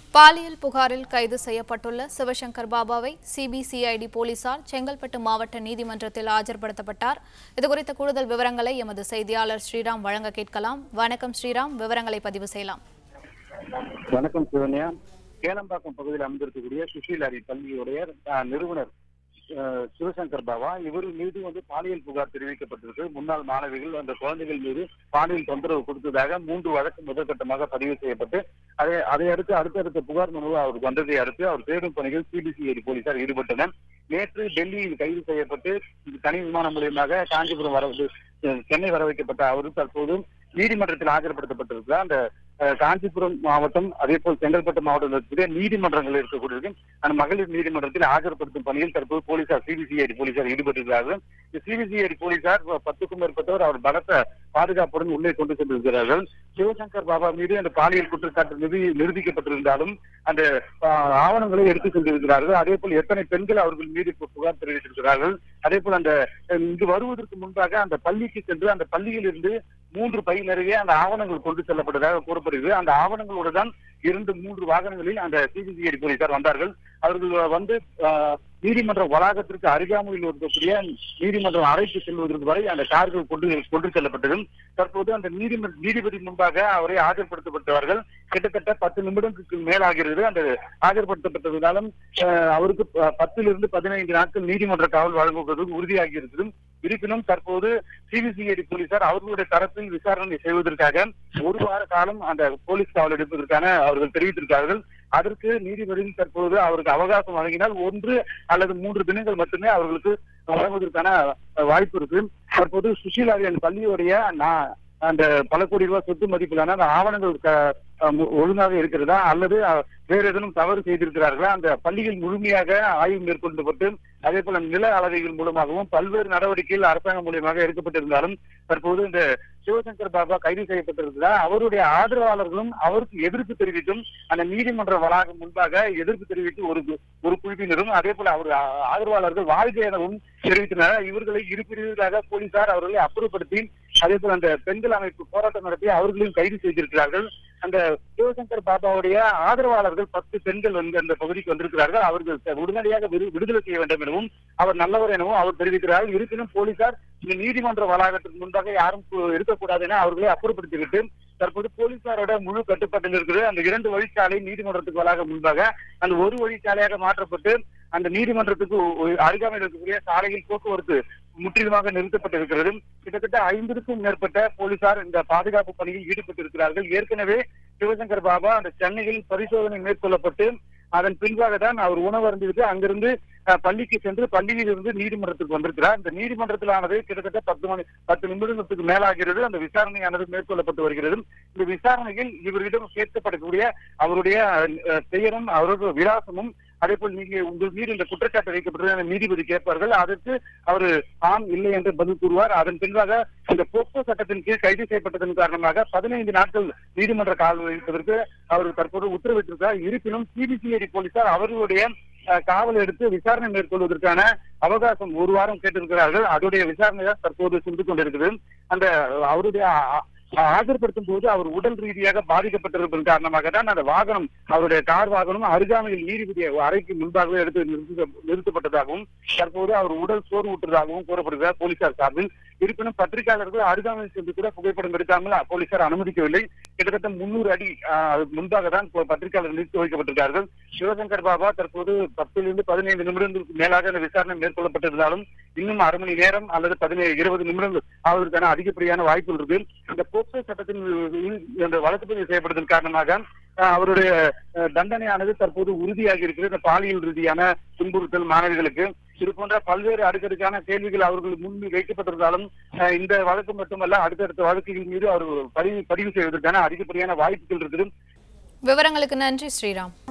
பாலியல் புகாரில் கைது செய்யப்பட்டுள்ள சிவசங்கர் பாபாவை சிபிசிஐடி போலீசார் செங்கல்பட்டு மாவட்ட நீதிமன்றத்தில் ஆஜர்படுத்தப்பட்டார் இதுகுறித்த கூடுதல் விவரங்களை எமது செய்தியாளர் ஸ்ரீராம் வழங்க கேட்கலாம் வணக்கம் ஸ்ரீராம் விவரங்களை பதிவு செய்யலாம் வணக்கம் சிவன்யா கேளம்பாக்கம் பகுதியில் அமைந்திருக்கக்கூடிய சுஷீலாரி பள்ளியுடைய அஹ், நிறுவனர் அஹ், சிவசங்கர் பாபா இவர் மீது வந்து பாலியல் புகார் தெரிவிக்கப்பட்டிருக்கு முன்னாள் மாணவிகள் அந்த குழந்தைகள் மீது பாலியல் தொந்தரவு கொடுத்ததாக மூன்று வழக்கு முதற்கட்டமாக பதிவு செய்யப்பட்டு அதை அதை அடுத்து அடுத்தடுத்த புகார் மனு அவருக்கு வந்ததை அடுத்து அவர் தேடும் பணிகள் சிபிசிஐடி போலீசார் ஈடுபட்டனர் நேற்று டெல்லியில் கைது செய்யப்பட்டு தனி விமானம் மூலியமாக காஞ்சிபுரம் வர அஹ், சென்னை வர வைக்கப்பட்ட அவர் தற்போது நீதிமன்றத்தில் ஆஜர்படுத்தப்பட்டிருக்கிறார் அந்த அஹ், காஞ்சிபுரம் மாவட்டம் அதே போல் செங்கல்பட்டு மாவட்டத்தில் இருக்கக்கூடிய நீதிமன்றங்கள் இருக்கக்கூடியது அந்த மகளிர் நீதிமன்றத்தில் ஆஜர்படுத்தும் பணியில் தற்போது போலீசார் சிபிசிஐடி போலீசார் ஈடுபட்டிருக்கிறார்கள் இந்த சிபிசிஐடி போலீசார் பத்துக்கும் மேற்பட்டவர் அவர் பலத்த பாதுகாப்புடன் உள்ளே கொண்டு சென்றிருக்கிறார்கள் சிவசங்கர் பாபா மீது அந்த பாலியல் குற்றச்சாட்டு நிரூபி நிரூபிக்கப்பட்டிருந்தாலும் அந்த ஆஹ், ஆவணங்களை எடுத்து சென்றிருக்கிறார்கள் அதே போல் எத்தனை பெண்கள் அவர்கள் மீது பு- புகார் தெரிவித்திருக்கிறார்கள் அதே போல் அந்த அஹ், இங்கு வருவதற்கு முன்பாக அந்த பள்ளிக்கு சென்று அந்த பள்ளியில் இருந்து மூன்று பை நிறைய அந்த ஆவணங்கள் கொண்டு செல்லப்பட்டதாக கூறப்படுகிறது அந்த ஆவணங்களோடு தான் இரண்டு மூன்று வாகனங்களில் அந்த சிபிசிஐடி போலீசார் வந்தார்கள் அவர்கள் வந்து ஆஹ், நீதிமன்ற வளாகத்திற்கு அருகாமையில் இருக்கக்கூடிய நீதிமன்றம் அறைக்கு செல்வதற்கு வரை அந்த கார்கள் கொண்டு கொண்டு செல்லப்பட்டது தற்போது அந்த நீதிமன்ற நீதிபதி முன்பாக அவரை ஆஜர்படுத்தப்பட்டவர்கள் கிட்டத்தட்ட பத்து நிமிடங்களுக்கு மேலாகிறது அந்த ஆஜர்படுத்தப்பட்டதாலும் ஆஹ், அவருக்கு ப- பத்திலிருந்து பதினைந்து நாட்கள் நீதிமன்ற காவல் வழங்குவது உறுதியாகி இருக்குது இருப்பினும் தற்போது சிபிசிஐடி போலீசார் அவர்களுடைய தரப்பில் விசாரணை செய்வதற்காக ஒரு வார காலம் அந்த போலீஸ் காவல் எடுப்பதற்கான அவர்கள் தெரிவித்திருக்கிறார்கள் அதற்கு நீதிபதி தற்போது அவருக்கு அவகாசம் வழங்கினால் ஒன்று அல்லது மூன்று தினங்கள் மட்டுமே அவர்களுக்கு வழங்குவதற்கான அஹ், வாய்ப்பு இருக்கு தற்போது சுஷீலாரி அந்த பள்ளியுடைய நா- அந்த பல கோடி ரூபாய் சொத்து மதிப்பிலான அந்த ஆவணங்கள் க- அஹ், மு- ஒழுங்காக இருக்கிறதா அல்லது அஹ், வேறு ஏதேனும் தவறு செய்திருக்கிறார்களா அந்த பள்ளியில் முழுமையாக ஆய்வு மேற்கொள்ளப்பட்டு அதே போல நில அளவைகள் மூலமாகவும் பல்வேறு நடவடிக்கைகள் அரசாங்கம் மூலியமாக எடுக்கப்பட்டிருந்தாலும் தற்போது இந்த சிவசங்கர் பாபா கைது செய்யப்பட்டிருக்கிறார் அவருடைய ஆதரவாளர்களும் அவருக்கு எதிர்ப்பு தெரிவித்தும் அந்த நீதிமன்ற வளாகம் முன்பாக எதிர்ப்பு தெரிவித்து ஒரு கு- ஒரு குழுவினரும் அதே போல அவர் ஆ- ஆதரவாளர்கள் வாழ்க்கை எனவும் தெரிவித்தனர் இவர்களை இரு பிரிவுகளாக போலீசார் அவர்களை அப்புறப்படுத்தி அதே போல அந்த பெண்கள் அமைப்பு போராட்டம் நடத்தி அவர்களையும் கைது செய்திருக்கிறார்கள் அந்த சிவசங்கர் பாபாவுடைய ஆதரவாளர்கள் பத்து பெண்கள் வந்து அந்த பகுதிக்கு வந்திருக்கிறார்கள் அவர்கள் உடனடியாக விடு- விடுதலை செய்ய வேண்டும் எனவும் அவர் நல்லவர் எனவும் அவர் தெரிவிக்கிறார் இருப்பினும் போலீசார் இந்த நீதிமன்ற வளாகத்திற்கு முன்பாக யாரும் கு- இருக்கக்கூடாது என அவர்களை அப்புறப்படுத்திவிட்டு தற்போது போலீசாரோட முழு கட்டுப்பாட்டில் இருக்கிறது அந்த இரண்டு வழிச்சாலை நீதிமன்றத்துக்கு வளாகம் முன்பாக அந்த ஒரு வழிச்சாலையாக மாற்றப்பட்டு அந்த நீதிமன்றத்துக்கு ஒ- ஒ- அருகாமையில் இருக்கக்கூடிய சாலையில் போக்குவரத்து முற்றிலுமாக நிறுத்தப்பட்டிருக்கிறது கிட்டத்தட்ட ஐம்பதுக்கும் மேற்பட்ட போலீசார் இந்த பாதுகாப்பு பணியில் ஈடுபட்டிருக்கிறார்கள் ஏற்கனவே சிவசங்கர் பாபா அந்த சென்னையில் பரிசோதனை மேற்கொள்ளப்பட்டு அதன் பின்பாக தான் அவர் உணவு அருந்திவிட்டு அங்கிருந்து அஹ், பள்ளிக்கு சென்று பள்ளியில் இருந்து நீதிமன்றத்துக்கு வந்திருக்கிறார் இந்த நீதிமன்றத்திலானது கிட்டத்தட்ட பத்து மணி பத்து நிமிடங்களுக்கு மேலாகிறது அந்த விசாரணையானது மேற்கொள்ளப்பட்டு வருகிறது இந்த விசாரணையில் இவரிடம் கேட்கப்படக்கூடிய அவருடைய அஹ், பெயரும் அவருடைய விலாசமும் அதே போல் நீங்க உங்கள் மீது இந்த குற்றச்சாட்டு வைக்கப்பட்டது நீதிபதி கேட்பார்கள் அதற்கு அவர் ஆம் இல்லை என்று பதில் கூறுவார் அதன் பின்பாக இந்த போக்சோ சட்டத்தின் கீழ் கைது செய்யப்பட்டதன் காரணமாக பதினைந்து நாட்கள் நீதிமன்ற காவல் வைப்பதற்கு அவர் தற்போது உத்தரவிட்டிருக்கிறார் இருப்பினும் சிபிசிஐடி போலீசார் அவர்களுடைய அஹ், காவல் எடுத்து விசாரணை மேற்கொள்வதற்கான அவகாசம் ஒரு வாரம் கேட்டிருக்கிறார்கள் அதோடைய விசாரணை தான் தற்போது சென்று கொண்டிருக்கிறது அந்த அவருடைய ஆ- ஆஜர்படுத்தும் போது அவர் உடல் ரீதியாக பாதிக்கப்பட்டிருப்பதன் காரணமாக தான் அந்த வாகனம் அவருடைய கார் வாகனம் அருகாமையில் நீதிபதி அறைக்கு முன்பாகவே எடுத்து நிறுத்த நிறுத்தப்பட்டதாகவும் தற்போது அவர் உடல் சோர்வுற்றதாகவும் கூறப்படுகிறார் போலீசார் சார்பில் இருப்பினும் பத்திரிகையாளர்கள் அருகாமையில் சென்று கூட புகைப்படம் எடுக்காமல் போலீசார் அனுமதிக்கவில்லை கிட்டத்தட்ட முன்னூறு அடி ஆஹ், அதுக்கு முன்பாக தான் இப்போ பத்திரிகையாளர்கள் நிறுத்தி வைக்கப்பட்டிருக்கார்கள் சிவசங்கர் பாபா தற்போது பத்திலிருந்து பதினைந்து நிமிடங்களுக்கு மேலாக அந்த விசாரணை மேற்கொள்ளப்பட்டிருந்தாலும் இன்னும் அரை மணி நேரம் அல்லது பதினேழு இருபது நிமிடங்கள் ஆவதற்கான அதிகப்படியான வாய்ப்புகள் இருக்கு இந்த போக்சோ சட்டத்தின் இந்த வழக்கு பதிவு செய்யப்பட்டதன் காரணமாக ஆஹ், அவருடைய ஆஹ், தண்டனையானது தற்போது உறுதியாகி இருக்கிறது இந்த பாலியல் ரீதியான துன்புறுத்தல் மாணவிகளுக்கு இது போன்ற பல்வேறு அடுக்கடுக்கான கேள்விகள் அவர்கள் முன் வைக்கப்பட்டிருந்தாலும் ஆஹ், இந்த வழக்கு மட்டுமல்ல அடுத்தடுத்த வழக்குகள் மீது அவர் பதிவு பதிவு செய்வதற்கான அதிகப்படியான வாய்ப்புகள் இருக்குது விவரங்களுக்கு நன்றி ஸ்ரீராம்